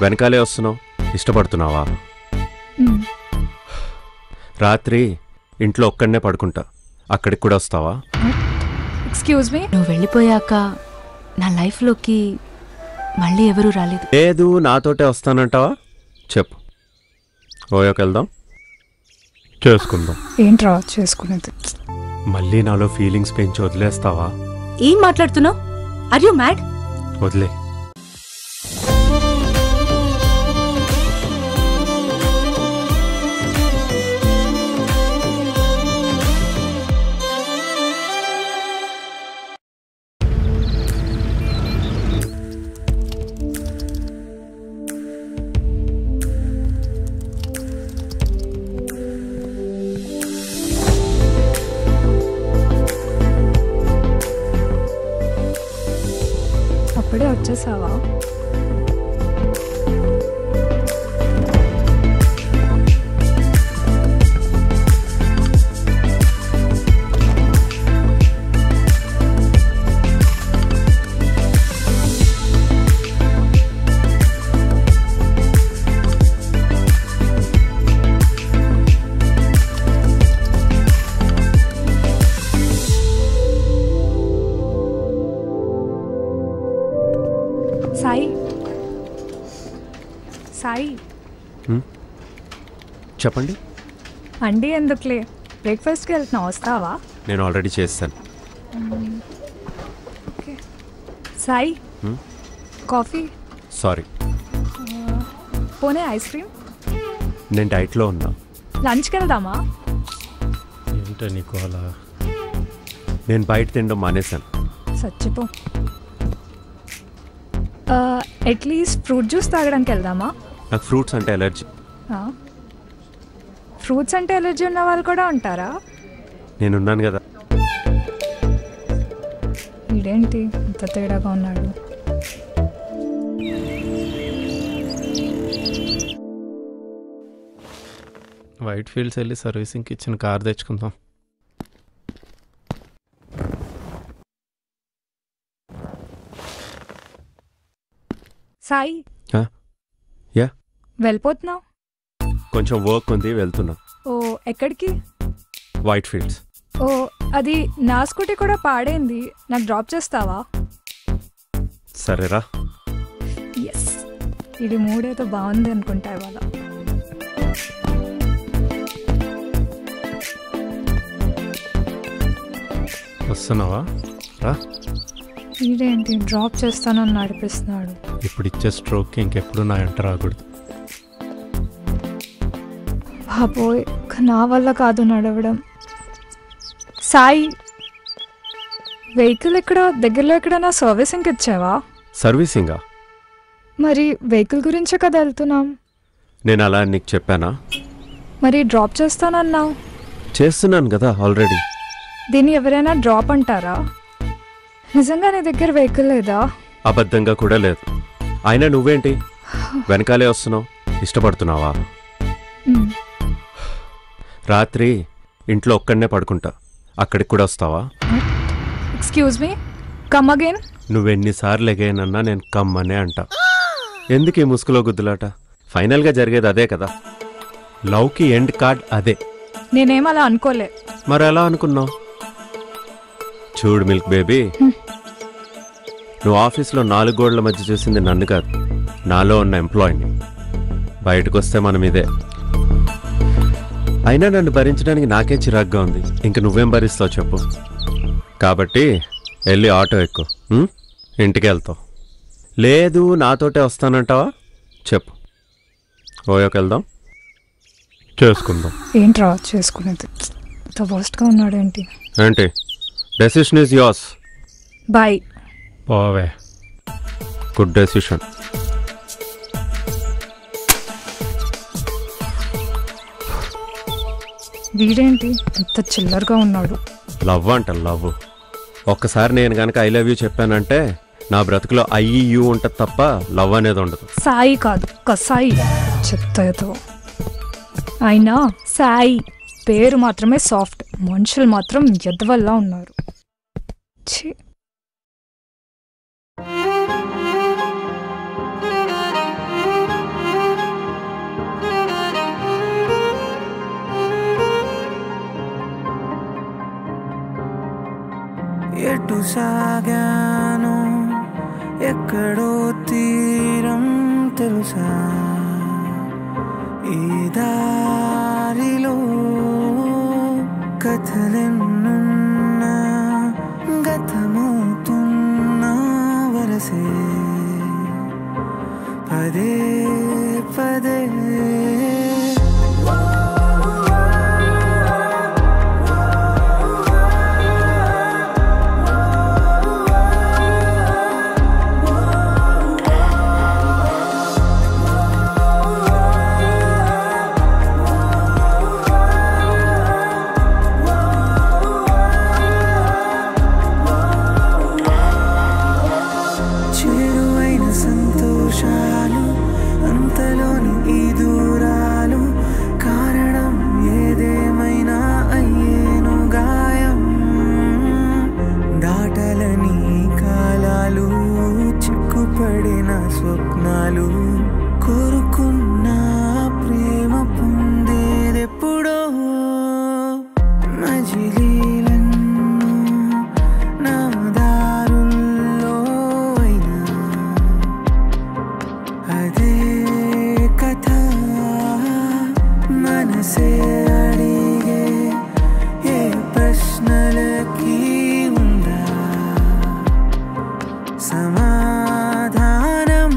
వెనకాలే వస్తున్నావు ఇష్టపడుతున్నావా మ్, రాత్రి ఇంట్లో ఒక్కడనే పడుకుంటా అక్కడికి కూడా వస్తావా ఎక్స్క్యూజ్ మీ నువ్వు వెళ్ళిపోయాక నా లైఫ్లోకి మళ్ళీ ఎవరూ రాలేదు లేదు నాతోటే వస్తానంటావా చెప్పు ఓయోకి వెళ్దాం చేసుకుందాం ఏంట్రా చేసుకునేది మళ్ళీ నాలో ఫీలింగ్స్ పెంచి వదిలేస్తావా ఏం మాట్లాడుతున్నావు ఆర్ యు మ్యాడ్ వదిలే అప్పుడే వచ్చేసావా సాయి సాయి చెప్పండి అండి ఎందుకులే బ్రేక్ఫాస్ట్కి వెళ్తున్నావు వస్తావా నేను ఆల్రెడీ చేస్తాను సాయి Hmm? కాఫీ సారీ పోనీ ఐస్ క్రీమ్ నేను డైట్లో ఉన్నా లంచ్కి వెళ్దామా ఏంటో నీకు అలా నేను బయట తినడం మానేశాను చచ్చిపో అట్లీస్ట్ ఫ్రూట్ జ్యూస్ తాగడానికి వెళ్దామా నాకు ఫ్రూట్స్ అంటే ఎలర్జీ ఫ్రూట్స్ అంటే ఎలర్జీ ఉన్న వాళ్ళు కూడా ఉంటారా నేనున్నాను కదా ఇదేంటి ఇంత తేడాగా ఉన్నాడు వైట్ ఫీల్డ్స్ వెళ్ళి సర్వీసింగ్కి ఇచ్చిన కార్ తెచ్చుకుందాం సాయి Huh? Yeah? వెళ్ళిపోతున్నావు కొంచెం వర్క్ ఉంది వెళ్తున్నా ఓ ఎక్కడికి వైట్ ఫీల్డ్స్ ఓ అది నా స్కూటీ కూడా పాడైంది నాకు డ్రాప్ చేస్తావా సరేరా ఎస్ ఇది మూడేదో బాగుంది అనుకుంటా ఇవాళ వస్తున్నావా రా ఇదేంటి డ్రాప్ చేస్తానని నడిపిస్తున్నాడు ఇప్పుడు ఇచ్చే స్ట్రోక్కి ఇంకెప్పుడు నా ఎంట రాకూడదు బాబోయ్ ఇక నా వల్ల కాదు నడవడం సాయి వెహికల్ ఎక్కడ దగ్గరలో ఎక్కడైనా సర్వీసింగ్కి ఇచ్చావా సర్వీసింగా మరి వెహికల్ గురించే కదా వెళ్తున్నాం నేను అలా నీకు చెప్పానా మరి డ్రాప్ చేస్తానన్నావు చేస్తున్నాను కదా ఆల్రెడీ దీన్ని ఎవరైనా డ్రాప్ అంటారా నిజంగా నీ దగ్గర వెహికల్ లేదా అబద్ధంగా కూడా లేదు అయినా నువ్వేంటి వెనకాలే వస్తున్నావు ఇష్టపడుతున్నావా మ్, రాత్రి ఇంట్లో ఒక్కడనే పడుకుంటా అక్కడికి కూడా వస్తావా ఎక్స్క్యూజ్ మీ కమ్ అగైన్ నువ్వెన్నిసార్లు ఎగైనన్నా నేను కమ్మనే అంట ఎందుకు ఈ ముసుగులో గుద్దులాట ఫైనల్గా జరిగేది అదే కదా లవ్కి ఎండ్ కార్డ్ అదే నేనేం అలా అనుకోలే మరి ఎలా అనుకున్నావు చూడు మిల్క్ బేబీ నువ్వు ఆఫీస్లో నాలుగు గోడల మధ్య చూసింది నన్ను కాదు నాలో ఉన్న ఎంప్లాయీని బయటకు వస్తే మనం ఇదే అయినా నన్ను భరించడానికి నాకే చిరాగ్గా ఉంది ఇంక నువ్వేం భరిస్తావు చెప్పు కాబట్టి వెళ్ళి ఆటో ఎక్కువ ఇంటికి వెళ్తావు లేదు నాతోటే వస్తానంటావా చెప్పు ఓయోకి వెళ్దాం చేసుకుందాం ఏంట్రా చేసుకునేది ఇంత వర్స్ట్గా ఉన్నాడేంటి ఏంటి డెసిషన్ ఈజ్ యోర్స్ బాయ్ పోవే గుడ్ డెసిషన్ వీడేంటి ఇంత చిల్లరగా ఉన్నాడు లవ్ అంట లవ్ ఒక్కసారి నేను కనుక ఐ లవ్ యూ చెప్పానంటే నా బ్రతుకులో ఐఈయూ ఉంటుంది తప్ప లవ్ అనేది ఉండదు సాయి కాదు కసాయి చెప్తాతో అయినా సాయి పేరు మాత్రమే సాఫ్ట్ మనుషులు మాత్రం ఎదవల్లా ఉన్నారు ఛీ తెలుసా ఈ దారిలో కథలెన్నున్నా గతమవుతున్న వరసే పదే పదే చేరువైన సంతోషాలు అంతలోని ఈ దూరాలు కారణం ఏదేమైనా అయ్యేను గాయం దాటలని కాలాలు చిక్కుపడిన స్వప్నాలు కోరుకున్న ప్రేమ పొందేదెప్పుడో మజిలీలన్ను నా దారుల్లో అయినా అదే కథ మనసే అడిగే ఏ ప్రశ్నలకి ఉందా సమాధానం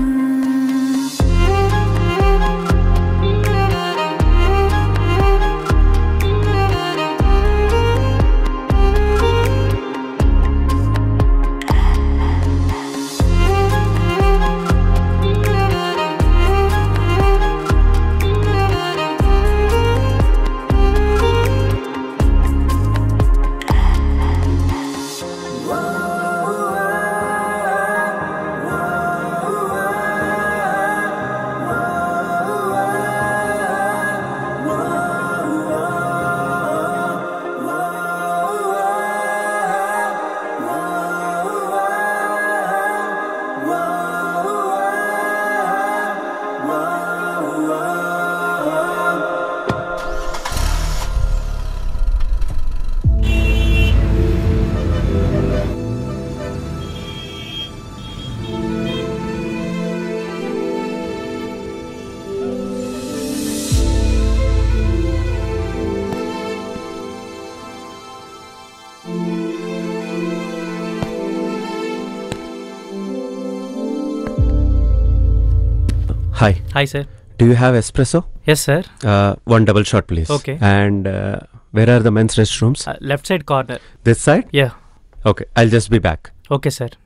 hi hi sir do you have espresso yes sir one double shot please Okay. And where are the men's rest rooms left side corner this side yeah okay I'll just be back okay sir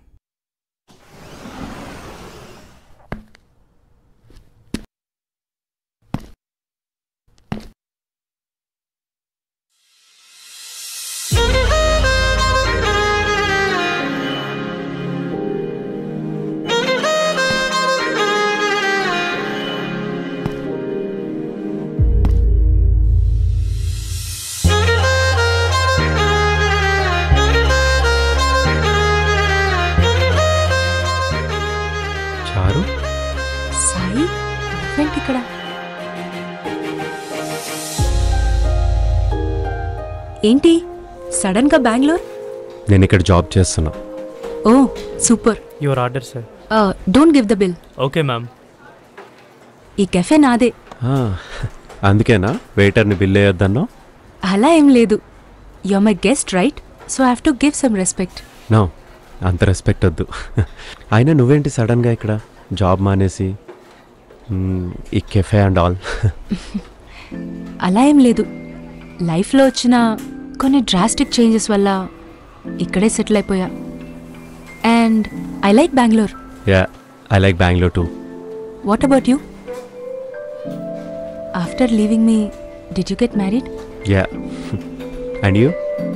Charu Sai నువ్వేంటి ఇక్కడ ఏంటి sudden గా బెంగళూరు నేను ఇక్కడ job చేస్తున్నా oh super your order sir don't give the bill okay ma'am ఈ cafe నాదే Ah, అందుకేనా వెయిటర్ని బిల్ వేయొద్దన్నో అలా ఏం లేదు you my guest right so have to give some respect no అంత రెస్పెక్ట్ వద్దు అయినా నువ్వేంటి సడన్గా ఇక్కడ జాబ్ మానేసి మ్మ్, ఈ కెఫే అండ్ ఆల్ అలా ఏం లేదు లైఫ్లో వచ్చిన కొన్ని డ్రాస్టిక్ చేంజెస్ వల్ల ఇక్కడే సెటిల్ అయిపోయా and I like Bengaluru yeah I like Bengaluru too what about you after leaving me did you get married yeah and you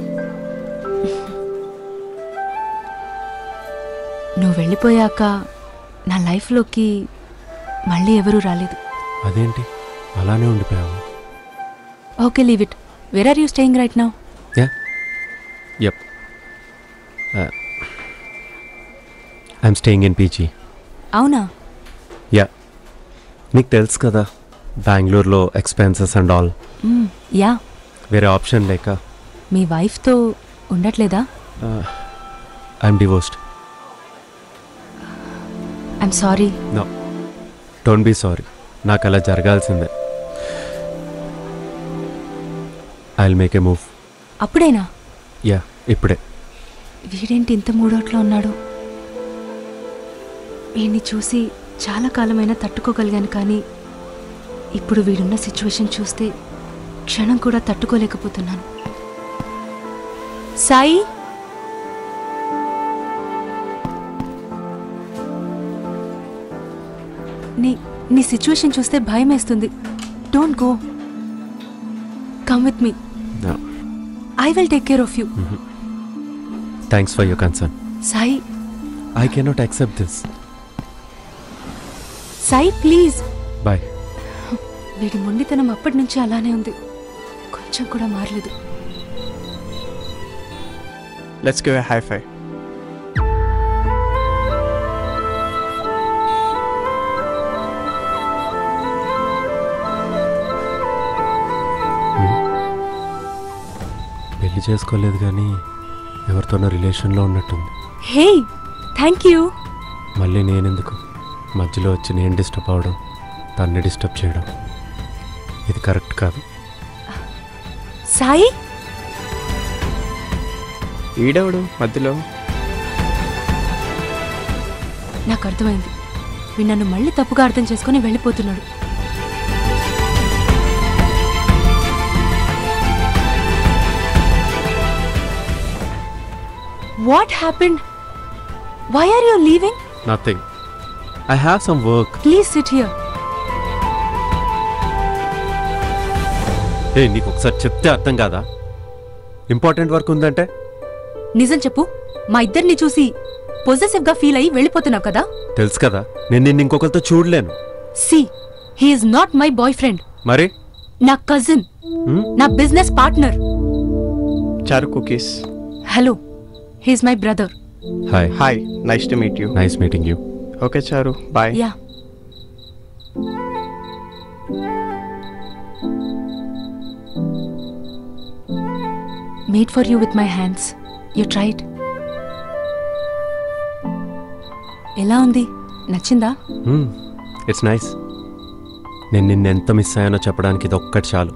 నువ్వు వెళ్ళిపోయాక నా లైఫ్లోకి మళ్ళీ ఎవరూ రాలేదు అదేంటి అలానే ఉండిపోయావు okay leave it where are you staying right now yeah yup I'm staying in PG అవునా యా నీకు తెలుసు కదా బెంగళూరులో expenses and all hmm, yeah వేరే ఆప్షన్ లేక మీ వైఫ్తో ఉండట్లేదా I'm divorced I'm sorry no don't be sorry నాకు అలా జరగాల్సిందే I will make a move అప్పుడేనా యా ఇప్పుడే వీడేంటి ఇంత మూడోట్లో ఉన్నాడు వీడిని చూసి చాలా కాలమైనా తట్టుకోగలిగాను కానీ ఇప్పుడు వీడున్న సిచ్యువేషన్ చూస్తే క్షణం కూడా తట్టుకోలేకపోతున్నాను సాయి నీ నీ సిచ్యువేషన్ చూస్తే భయం వేస్తుంది don't go come with me I will take care of you thanks for your concern Sai I cannot accept this Sai please bye వీడి మొండితనం అప్పటి నుంచి అలానే ఉంది కొంచెం కూడా మారలేదు let's give a high five పెళ్లి చేసుకోలేదు కానీ ఎవరితోనో రిలేషన్లో ఉన్నట్టుంది హే థ్యాంక్ యూ మళ్ళీ నేనెందుకు మధ్యలో వచ్చి నేను డిస్టర్బ్ అవడం తన్ని డిస్టర్బ్ చేయడం ఇది కరెక్ట్ కాదు సాయి ఈడెవడు మధ్యలో నాకు అర్థమైంది వీడు నన్ను మళ్ళీ తప్పుగా అర్థం చేసుకుని వెళ్ళిపోతున్నాడు what happened why are you leaving nothing I have some work please sit here ఏ నీకు ఒకసారి చెప్తే అర్థం కాదా ఇంపార్టెంట్ వర్క్ ఉందంటే నిజం చెప్పు మా ఇద్దరిని చూసి పొజెసివ్ గా ఫీల్ అయ్యి వెళ్ళిపోతున్నావు కదా తెలుసు కదా నేను నిన్ను ఇంకొకరితో చూడలేను see he's not my boy friend మరి నా కజిన్ హ్మ్? నా business partner Charu cookies hello he's my brother hi hi nice to meet you nice meeting you okay Charu bye yeah made for you with my hands you tried ఎలా ఉంది నచ్చిందా it's nice నేను నిన్ను ఎంత miss అయ్యానో చెప్పడానికి ఇది ఒక్కటి చాలు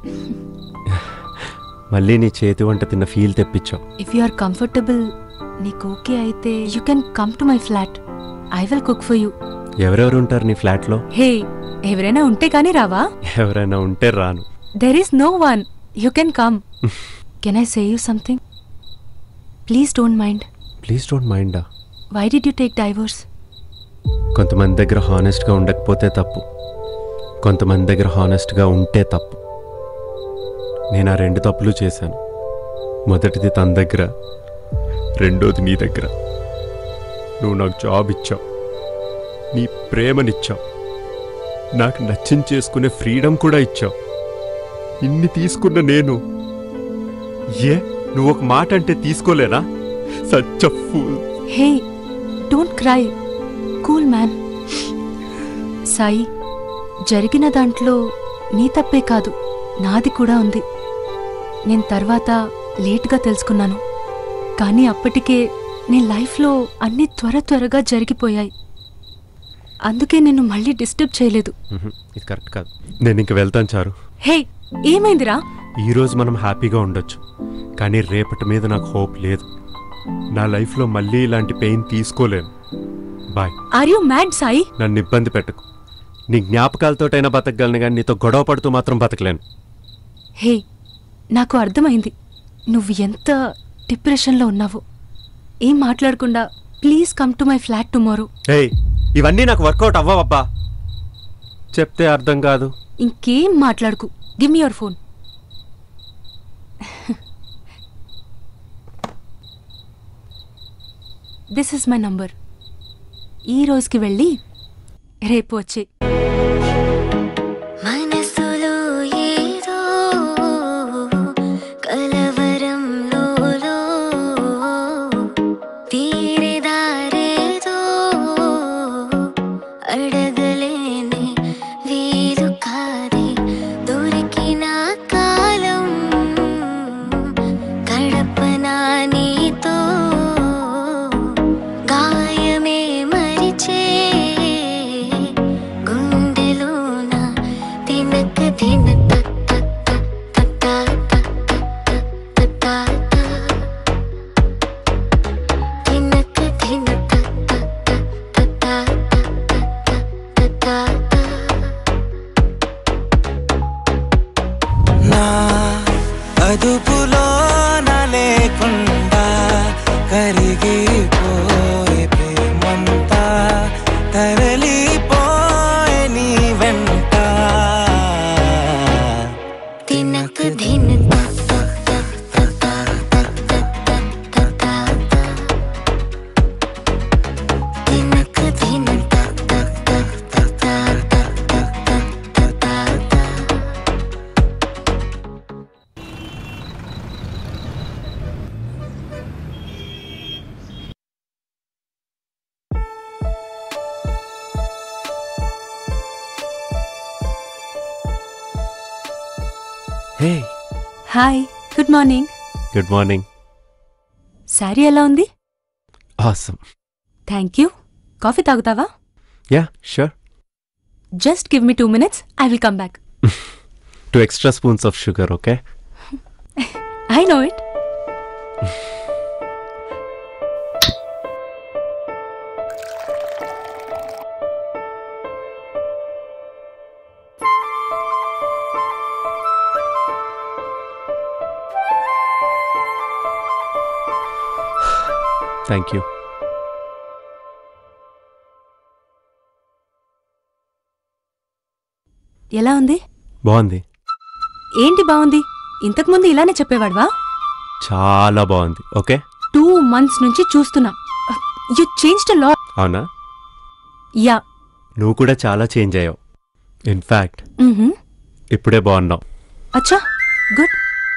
మళ్ళీ నీ చేతి వంట తిన్న ఫీల్ తెప్పించావు ఇఫ్ యు ఆర్ కంఫర్టబుల్ నీకు ఓకే అయితే you can come to my flat I will cook for you ఎవరెవరు ఉంటారు నీ ఫ్లాట్లో హే ఎవరైనా ఉంటే కానీ రావా ఎవరైనా ఉంటే రాను there is no one you can come can I say you something please don't mind please don't మైండా why did you take divorce కొంతమంది దగ్గర హానెస్ట్గా ఉండకపోతే తప్పు కొంతమంది దగ్గర హానెస్ట్గా ఉంటే తప్పు నేను ఆ రెండు తప్పులు చేశాను మొదటిది తన దగ్గర రెండోది నీ దగ్గర నువ్వు నాకు జాబ్ ఇచ్చావు నీ ప్రేమనిచ్చావు నాకు నచ్చిన చేసుకునే ఫ్రీడమ్ కూడా ఇచ్చావు ఇన్ని తీసుకున్న నేను ఏ నువ్వు ఒక మాట అంటే తీసుకోలేనా such a fool hey don't cry cool man Sai జరిగిన దాంట్లో నీ తప్పే కాదు నాది కూడా ఉంది నేను తర్వాత లేట్గా తెలుసుకున్నాను కానీ అప్పటికే నీ లైఫ్లో అన్నీ త్వర త్వరగా జరిగిపోయాయి అందుకే నిన్ను మళ్ళీ డిస్టర్బ్ చేయలేదు మ్హూ, ఇది కరెక్ట్ కాదు నేను ఇంక వెళ్తాను చారు హే ఏమైందిరా ఈ రోజు మనం హ్యాపీగా ఉండొచ్చు కానీ రేపటి మీద నాకు హోప్ లేదు నా లైఫ్లో మళ్ళీ ఇలాంటి పెయిన్ తీసుకోలేను boy are you mad Sai నన్ను ఇబ్బంది పెట్టకు నీ జ్ఞాపకాలతోటైనా బతకగలను కానీ నీతో గొడవ పడుతూ మాత్రం బతకలేను హే నాకు అర్థమైంది నువ్వు ఎంత డిప్రెషన్లో ఉన్నావో ఏం మాట్లాడకుండా please come to my flat tomorrow ఏయ్ ఇవన్నీ నాకు వర్కౌట్ అవ్వవబ్బా చెప్తే అర్థం కాదు ఇంకేం మాట్లాడుకు give me your phone this is my number ఈ రోజుకి వెళ్ళి రేపు వచ్చే మనసులో ఏదో కలవరంలో తీరే దారేదో అడగలేని వీలు కాదే దొరికిన కాలం గడపనా నీతో గాయమే మరిచే hey hi good morning good morning sari ఎలా ఉంది ఆసమ్ థ్యాంక్ యూ కాఫీ తాగుతావా yeah sure just give me two minutes I will come back two extra spoons of sugar okay I know it thank you ఎలా ఉంది బాగుంది ఏంటి బాగుంది ఇంతకుముందు ఇలానే చెప్పేవాడ్వా చాలా బాగుంది ఓకే టూ మంత్స్ నుంచి చూస్తున్నా యు చేంజ్ లా అవునా యా నువ్వు కూడా చాలా చేంజ్ అయ్యావు ఇన్ఫ్యాక్ట్ ఇప్పుడే బాగున్నావు అచ్చా గుడ్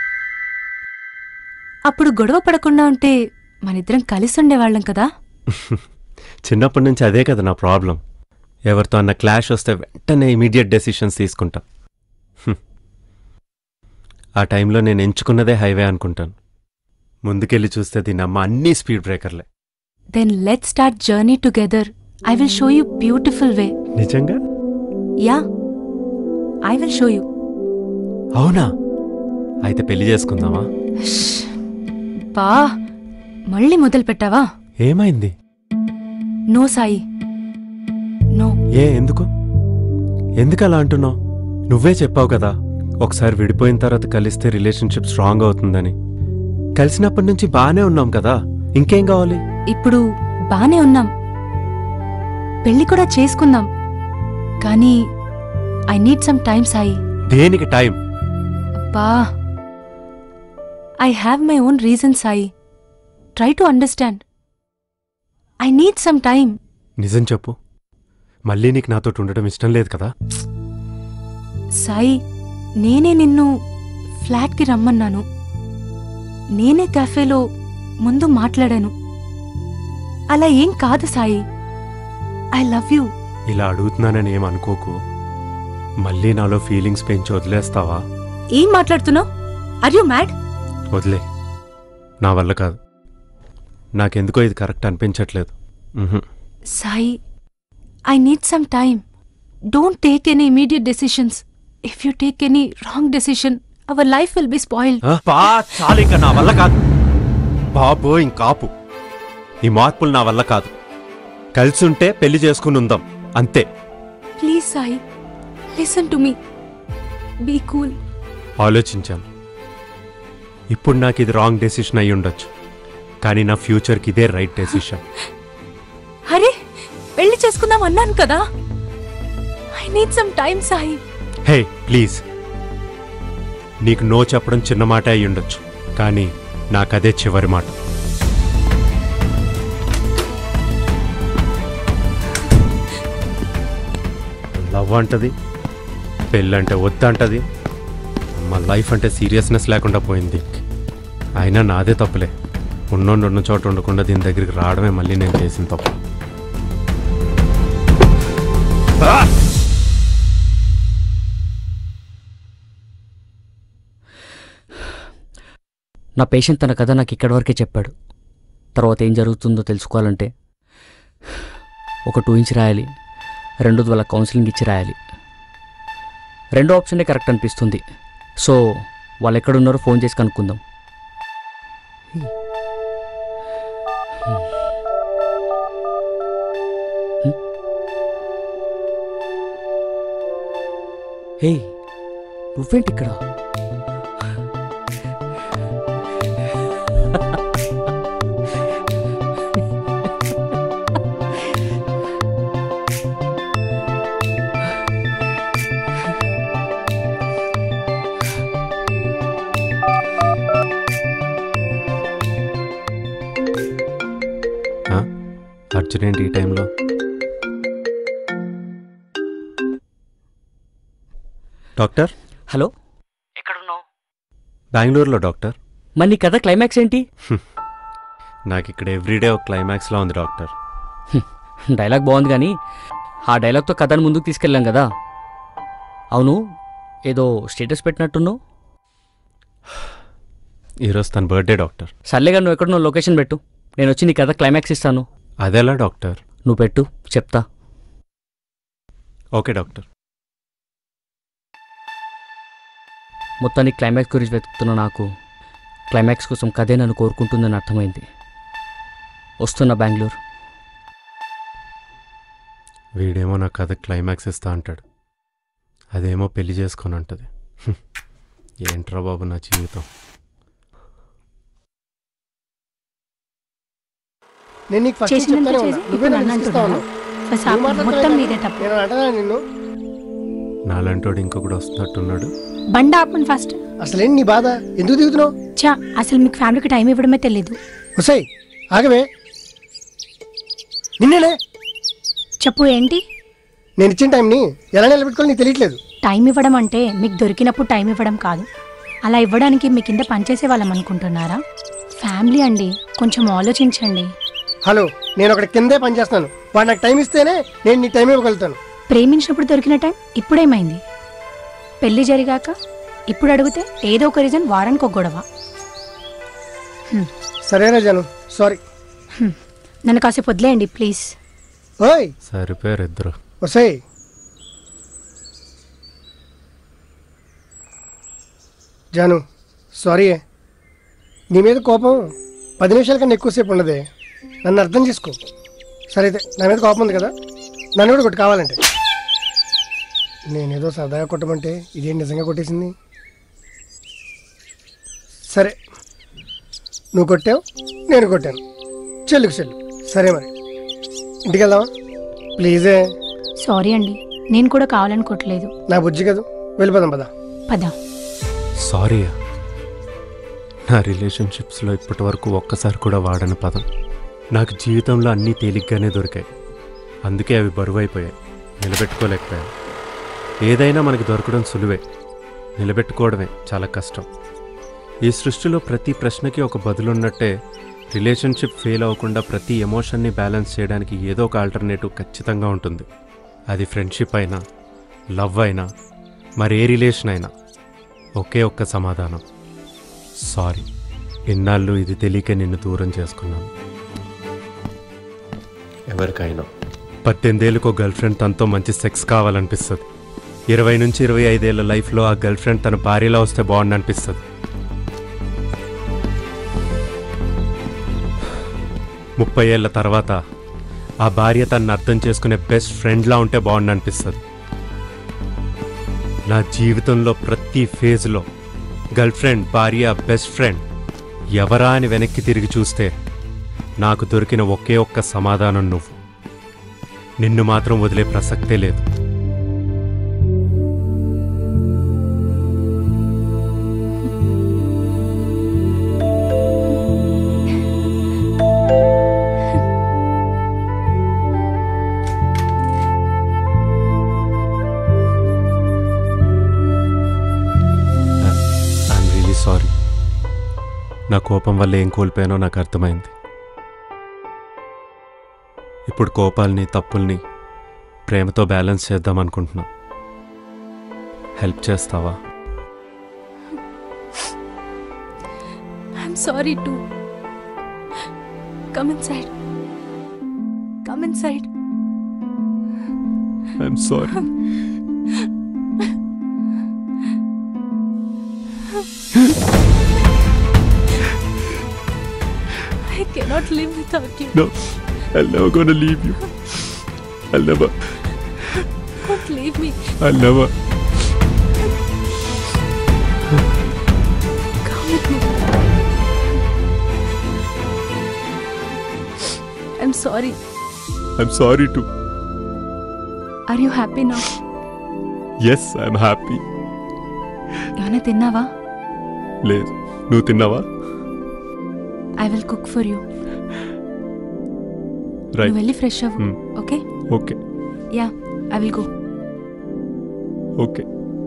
అప్పుడు గొడవ పడకుండా ఉంటే మనిద్దరం కలిసి ఉండేవాళ్ళం కదా చిన్నప్పటి నుంచి అదే కదా నా ప్రాబ్లం ఎవరితో అన్న క్లాష్ వస్తే వెంటనే ఇమీడియట్ డెసిషన్స్ తీసుకుంటా హ్మ్. ఆ టైంలో నేను ఎంచుకున్నదే హైవే అనుకుంటాను ముందుకెళ్ళి చూస్తే దీని అమ్మ అన్ని స్పీడ్ బ్రేకర్లే then let start journey together I will show you beautiful way నిజంగా yeah I will show you అవునా అయితే పెళ్లి చేసుకుందామా బా మళ్ళీ మొదలు పెట్టావా ఏమైంది నో సాయి నో ఏ ఎందుకు ఎందుకు అలా అంటున్నావు నువ్వే చెప్పావు కదా ఒకసారి విడిపోయిన తర్వాత కలిస్తే రిలేషన్షిప్ స్ట్రాంగ్ అవుతుందని కలిసినప్పటి నుంచి బానే ఉన్నాం కదా ఇంకేం కావాలి ఇప్పుడు బానే ఉన్నాం పెళ్లి కూడా చేసుకుందాం కానీ I need some time Sai దేనికి టైం అబ్బా I have my own reason Sai try to understand I need some time నిజం చెప్పు మళ్ళీ నీకు నాతో ఉండడం ఇష్టం లేదు కదా సాయి నేనే నిన్ను ఫ్లాట్కి రమ్మన్నాను నేనే కాఫేలో ముందు మాట్లాడాను అలా ఏం కాదు సాయి ఐ లవ్ యూ ఇలా అడుగుతున్నానని ఏం అనుకోకు మళ్ళీ నాలో ఫీలింగ్స్ పెంచి వదిలేస్తావా ఏం మాట్లాడుతున్నావు ఆర్ యు మ్యాడ్ వదిలే నా వల్ల కాదు నాకెందుకో ఇది కరెక్ట్ అనిపించట్లేదు ఉహుం. Sai I need some time don't take any immediate decisions if you take any wrong decision our life will be spoiled ఆ, పా చాలు ఇంకా నా వల్ల కాదు బాబో ఇంకాపు ఈ మార్పులు నా వల్ల కాదు కలిసి ఉంటే పెళ్లి చేసుకుని ఉందాం అంతే please Sai listen to me be cool ఆలోచించాను ఇప్పుడు నాకు ఇది రాంగ్ డెసిషన్ అయి ఉండొచ్చు కానీ నా ఫ్యూచర్కి ఇదే రైట్ డెసిషన్ అరే పెళ్లి చేసుకుందాం అన్నాను కదా I need some time Sai hey please నీకు నో చెప్పడం చిన్న మాట అయి ఉండొచ్చు కానీ నాకదే చివరి మాట లవ్ అంటది పెళ్ళంటే వద్దంటది మా లైఫ్ అంటే సీరియస్నెస్ లేకుండా పోయింది అయినా నాదే తప్పులే ఉన్నోండి ఉన్న చోట ఉండకుండా దీని దగ్గరికి రావడమే మళ్ళీ నేను చేసిన తప్పు నా పేషెంట్ తన కథ నాకు ఇక్కడి వరకే చెప్పాడు తర్వాత ఏం జరుగుతుందో తెలుసుకోవాలంటే ఒక టూ ఇంచ్ రాయాలి రెండోది వాళ్ళ కౌన్సిలింగ్ ఇచ్చి రాయాలి రెండో ఆప్షనే కరెక్ట్ అనిపిస్తుంది సో వాళ్ళు ఎక్కడున్నారో ఫోన్ చేసి కనుక్కుందాం హే నువ్వేంటి ఇక్కడ ఆ? అర్జున్ ఏంటి ఈ టైంలో డాక్టర్ హలో ఎక్కడున్నావు బెంగళూరులో డాక్టర్ మరి నీ కథ క్లైమాక్స్ ఏంటి నాకు ఇక్కడ ఎవ్రీడే ఒక క్లైమాక్స్లా ఉంది డాక్టర్ డైలాగ్ బాగుంది కానీ ఆ డైలాగ్తో కథను ముందుకు తీసుకెళ్ళాం కదా అవును ఏదో స్టేటస్ పెట్టినట్టున్నావు ఈరోజు తన బర్త్డే డాక్టర్ సర్లేగా నువ్వు ఎక్కడున్నావు లొకేషన్ పెట్టు నేను వచ్చి నీ కథ క్లైమాక్స్ ఇస్తాను అదెలా డాక్టర్ నువ్వు పెట్టు చెప్తా ఓకే డాక్టర్ మొత్తానికి క్లైమాక్స్ గురించి వెతుకుతున్న నాకు క్లైమాక్స్ కోసం కథే నన్ను కోరుకుంటుందని అర్థమైంది వస్తున్న బెంగళూరు వీడేమో నా కథ క్లైమాక్స్ ఇస్తా అంటాడు అదేమో పెళ్లి చేసుకొని అంటది హ్మ్. ఏంట్రా బాబు నా జీవితం నేను నీకు ఫస్ట్ చేసినంత చెప్తానే చేసి ఉన్నా. నువ్వే ఇప్పుడు నన్ను నన్ను విసిగిస్తా అంటున్నావా? ఉన్నావు. బస్ నువ్వు ఆపు. మాట్లాడుతున్నావు మొత్తం కదా. నీదే తప్పు నేను అంటనా నిన్ను నాలంటోడు ఇంకొకడు వస్తున్నట్టున్నాడు బండి ఆపండి ఫస్ట్ అసలేంటి నీ బాధ ఎందుకు దిగుతున్నావు చా అసలు మీకు ఫ్యామిలీకి టైం ఇవ్వడమే తెలీదు వసాయి ఆగవే నిన్నేనే చెప్పు ఏంటి నేను ఇచ్చిన టైంని ఎలా నిలబెట్టుకోవాలి నీకు తెలియట్లేదు టైం ఇవ్వడం అంటే మీకు దొరికినప్పుడు టైం ఇవ్వడం కాదు అలా ఇవ్వడానికి మీ కింద పనిచేసే వాళ్ళం అనుకుంటున్నారా ఫ్యామిలీ అండి కొంచెం ఆలోచించండి హలో నేను ఒకటి కిందే పని చేస్తున్నాను వాడు నాకు టైం ఇస్తేనే నేను నీకు టైం ఇవ్వగలుగుతాను ప్రేమించినప్పుడు దొరికిన టైం ఇప్పుడేమైంది పెళ్లి జరిగాక ఇప్పుడు అడిగితే ఏదో ఒక రీజన్ వారానికి ఒక గొడవ సరేనా జాను సారీ హ్మ్. నన్ను కాసేపు వదిలేయండి ప్లీజ్ ఓయ్ సరిపోయారు ఇద్దరు వసాయి జాను సారీ నీ మీద కోపం పది నిమిషాల కన్నా ఎక్కువసేపు ఉండదే నన్ను అర్థం చేసుకో సరే అయితే నా మీద కోపం ఉంది కదా నన్ను కూడా కొట్టు కావాలంటే నేనేదో సరదాగా కొట్టమంటే ఇదేం నిజంగా కొట్టేసింది సరే నువ్వు కొట్టావు నేను కొట్టాను చెల్లుకు చెల్లు సరే మరి ఇంటికి వెళ్దామా ప్లీజే సారీ అండి నేను కూడా కావాలనుకోవట్లేదు నా బుజ్జి కదా వెళ్ళిపోదాం పదా పద సారీ నా రిలేషన్షిప్స్లో ఇప్పటి వరకు ఒక్కసారి కూడా వాడని పదం నాకు జీవితంలో అన్నీ తేలిగ్గానే దొరికాయి అందుకే అవి బరువైపోయాయి నిలబెట్టుకోలేకపోయాను ఏదైనా మనకి దొరకడం సులువే నిలబెట్టుకోవడమే చాలా కష్టం ఈ సృష్టిలో ప్రతి ప్రశ్నకి ఒక బదులున్నట్టే రిలేషన్షిప్ ఫెయిల్ అవ్వకుండా ప్రతి ఎమోషన్ని బ్యాలెన్స్ చేయడానికి ఏదో ఒక ఆల్టర్నేటివ్ ఖచ్చితంగా ఉంటుంది అది ఫ్రెండ్షిప్ అయినా లవ్ అయినా మరే రిలేషన్ అయినా ఒకే ఒక్క సమాధానం సారీ ఇన్నాళ్ళు ఇది తెలియక నిన్ను దూరం చేసుకున్నాను ఎవరికైనా పద్దెనిమిదేళ్ళకు గర్ల్ ఫ్రెండ్ తనతో మంచి సెక్స్ కావాలనిపిస్తుంది ఇరవై నుంచి ఇరవై ఐదేళ్ల లైఫ్లో ఆ గర్ల్ ఫ్రెండ్ తన భార్యలో వస్తే బాగుండి అనిపిస్తుంది ముప్పై ఏళ్ళ తర్వాత ఆ భార్య తనను అర్థం చేసుకునే బెస్ట్ ఫ్రెండ్లా ఉంటే బాగుండి అనిపిస్తుంది నా జీవితంలో ప్రతి ఫేజ్లో గర్ల్ ఫ్రెండ్ భార్య బెస్ట్ ఫ్రెండ్ ఎవరా అని వెనక్కి తిరిగి చూస్తే నాకు దొరికిన ఒకే ఒక్క సమాధానం నువ్వు నిన్ను మాత్రం వదిలే ప్రసక్తే లేదు ఐఎమ్ రియలీ సారీ నా కోపం వల్ల ఏం కోల్పోయానో నాకు అర్థమైంది ఇప్పుడు కోపాల్ని తప్పుల్ని ప్రేమతో బ్యాలెన్స్ చేద్దాం అనుకుంటున్నా హెల్ప్ చేస్తావా I'm sorry too. Come inside. Come inside. I'm sorry I cannot live without you. No, I'll never gonna leave you. I'll never, Don't leave me. I'll never. Come with me. I'm sorry. I'm sorry too. Are you happy now? Yes, I'm happy. ఏమైనా తిన్నావా లేదు నువ్వు తిన్నావా I will cook for you right నువ్వు వెళ్ళి fresh అవ్వు Hmm. Okay okay yeah I will go okay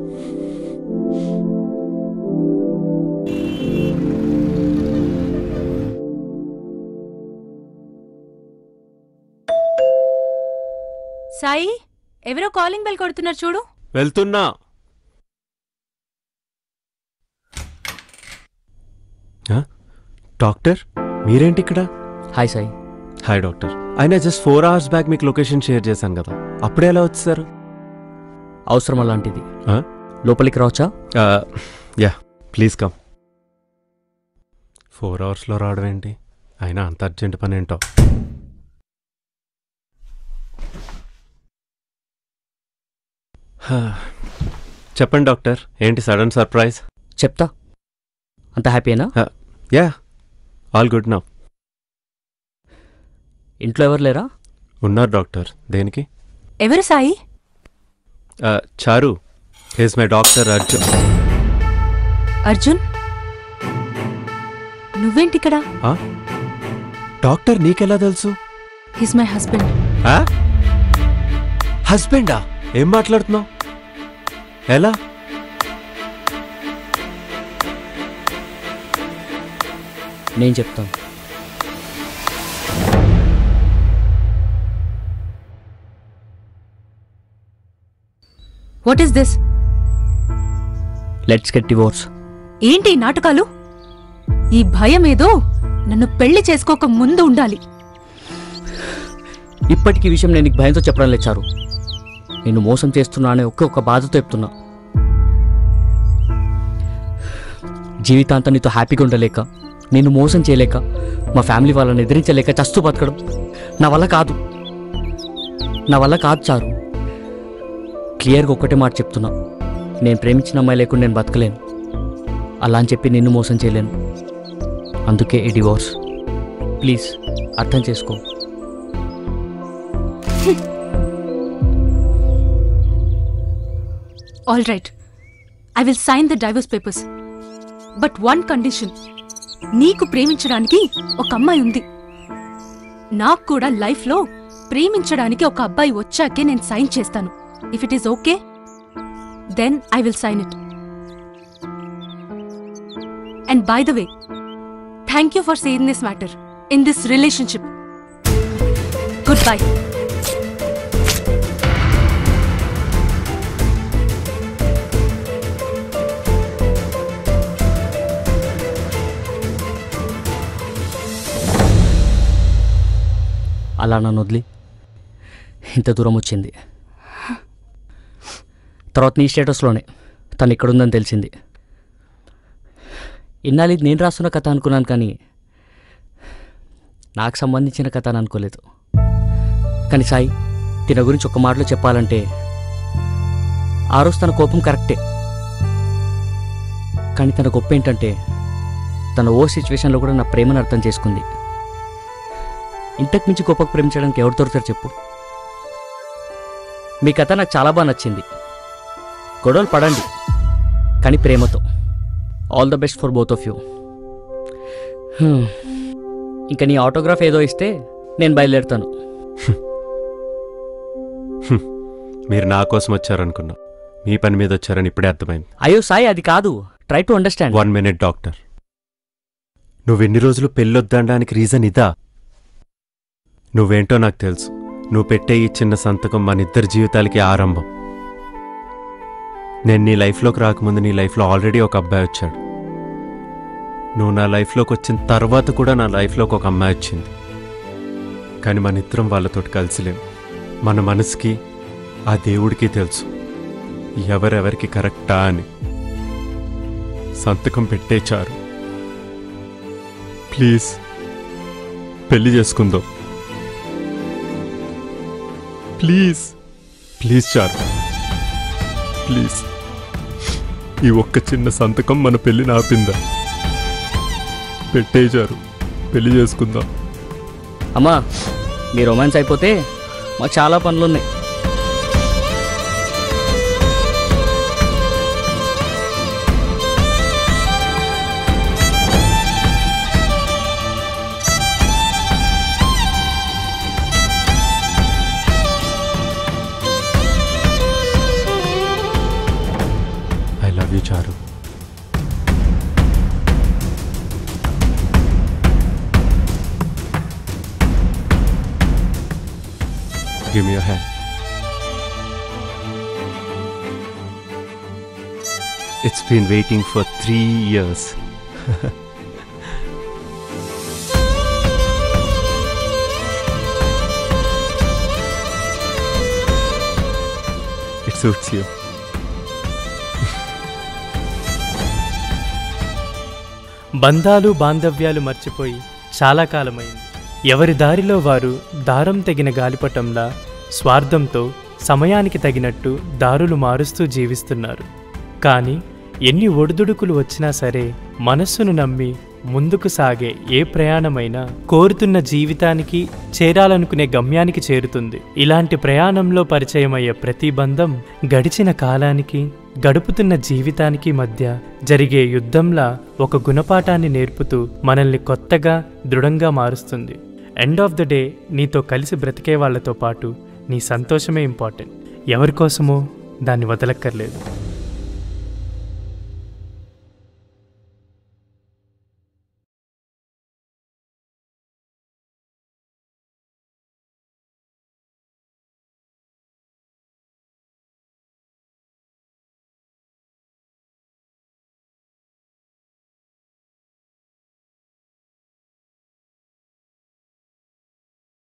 Sai ఎవరో calling bell కొడుతున్నారు చూడు వెళ్తున్నా డాక్టర్ మీరేంటి ఇక్కడ హాయ్ సాయి హాయ్ డాక్టర్ అయినా జస్ట్ ఫోర్ అవర్స్ బ్యాక్ మీకు లొకేషన్ షేర్ చేశాను కదా అప్పుడే ఎలా వచ్చేసారు అవసరం అలాంటిది ఆ? లోపలికి రావచ్చా యా ప్లీజ్ కమ్ ఫోర్ అవర్స్లో రావడం ఏంటి అయినా అంత అర్జెంట్ పని ఏంటో హా. చెప్పండి డాక్టర్ ఏంటి సడన్ సర్ప్రైజ్ చెప్తా అంత హ్యాపీనా యా ఆల్ గుడ్ నా ఇంట్లో ఎవరు లేరా ఉన్నారు డాక్టర్ దేనికి ఎవరు సాయి ఆ, Charu is my doctor Arjun Arjun నువ్వేంటి ఇక్కడ ఆ? డాక్టర్ నీకెలా తెలుసు హిస్ మై హస్బెండ్ ఆ? హస్బెండా ఏం మాట్లాడుతున్నావు ఎలా నేను చెప్తాను what is this let's get divorce ఏంటి ఈ నాటకాలు ఈ భయం ఏదో నన్ను పెళ్లి చేసుకోక ముందు ఉండాలి ఇప్పటికీ ఈ విషయం నేను నీకు భయంతో చెప్పడం లేచారు నేను మోసం చేస్తున్నా అనే ఒకే ఒక బాధతో చెప్తున్నా జీవితాంతం నీతో హ్యాపీగా ఉండలేక నిన్ను మోసం చేయలేక మా ఫ్యామిలీ వాళ్ళని ఎదిరించలేక చస్తూ బతకడం నా వల్ల కాదు నా వల్ల కాదు చారు క్లియర్గా ఒక్కటే మాట చెప్తున్నా నేను ప్రేమించిన అమ్మాయి లేకుండా నేను బతకలేను అలా అని చెప్పి నిన్ను మోసం చేయలేను అందుకే ఈ డివోర్స్ ప్లీజ్ అర్థం చేసుకో all right I will sign the divorce papers but one condition నీకు ప్రేమించడానికి ఒక అమ్మాయి ఉంది నాకు కూడా లైఫ్లో ప్రేమించడానికి ఒక అబ్బాయి వచ్చాకే నేను సైన్ చేస్తాను if it is okay then I will sign it and by the way thank you for saying this matter in this relationship good bye అలా నన్ను వదిలి ఇంత దూరం వచ్చింది తర్వాత నీ స్టేటస్లోనే తను ఇక్కడుందని తెలిసింది ఇన్నాళ్ళు ఇది నేను రాస్తున్న కథ అనుకున్నాను కానీ నాకు సంబంధించిన కథ అని అనుకోలేదు కానీ సాయి తిన గురించి ఒక మాటలో చెప్పాలంటే ఆ రోజు తన కోపం కరెక్టే కానీ తన గొప్ప ఏంటంటే తన ఓ సిచ్యువేషన్లో కూడా నా ప్రేమను అర్థం చేసుకుంది ఇంతకు మించి గొప్పకు ప్రేమించడానికి ఎవరు దొరుకుతారు చెప్పు మీ కథ నాకు చాలా బాగా నచ్చింది గొడవలు పడండి కానీ ప్రేమతో all the best for both of you ఇంకా నీ ఆటోగ్రాఫ్ ఏదో ఇస్తే నేను బయలుదేరుతాను మీరు నా కోసం వచ్చారనుకున్నా మీ పని మీద వచ్చారని ఇప్పుడే అర్థమైంది అయ్యో సాయి అది కాదు try to understand one minute doctor నువ్వు ఎన్ని రోజులు పెళ్ళొద్దనడానికి రీజన్ ఇదా నువ్వేంటో నాకు తెలుసు నువ్వు పెట్టే ఈ చిన్న సంతకం మన ఇద్దరి జీవితాలకి ఆరంభం నేను నీ లైఫ్లోకి రాకముందు నీ లైఫ్లో ఆల్రెడీ ఒక అబ్బాయి వచ్చాడు నువ్వు నా లైఫ్లోకి వచ్చిన తర్వాత కూడా నా లైఫ్లోకి ఒక అమ్మాయి వచ్చింది కానీ మన ఇద్దరం వాళ్ళతోటి కలిసిలేం మన మనసుకి ఆ దేవుడికి తెలుసు ఎవరెవరికి కరెక్టా అని సంతకం పెట్టేచారు ప్లీజ్ పెళ్లి చేసుకుందాం ప్లీజ్ ప్లీజ్ చారు ప్లీజ్ ఈ ఒక్క చిన్న సంతకం మన పెళ్లిని ఆపిందా పెట్టేశారు పెళ్లి చేసుకుందాం అమ్మా మీ రొమాన్స్ అయిపోతే మాకు చాలా పనులు ఉన్నాయి I love you Charu give me hand it's been waiting for three years suits you బంధాలు బాంధవ్యాలు మర్చిపోయి చాలా కాలమైంది ఎవరి దారిలో వారు దారం తెగిన గాలిపటంలా స్వార్థంతో సమయానికి తగినట్టు దారులు మారుస్తూ జీవిస్తున్నారు కానీ ఎన్ని ఒడిదుడుకులు వచ్చినా సరే మనస్సును నమ్మి ముందుకు సాగే ఏ ప్రయాణమైనా కోరుతున్న జీవితానికి చేరాలనుకునే గమ్యానికి చేరుతుంది ఇలాంటి ప్రయాణంలో పరిచయమయ్యే ప్రతి బంధం గడిచిన కాలానికి గడుపుతున్న జీవితానికి మధ్య జరిగే యుద్ధంలా ఒక గుణపాఠాన్ని నేర్పుతూ మనల్ని కొత్తగా దృఢంగా మారుస్తుంది ఎండ్ ఆఫ్ ద డే నీతో కలిసి బ్రతికే వాళ్ళతో పాటు నీ సంతోషమే ఇంపార్టెంట్ ఎవరికోసమో దాన్ని వదలక్కర్లేదు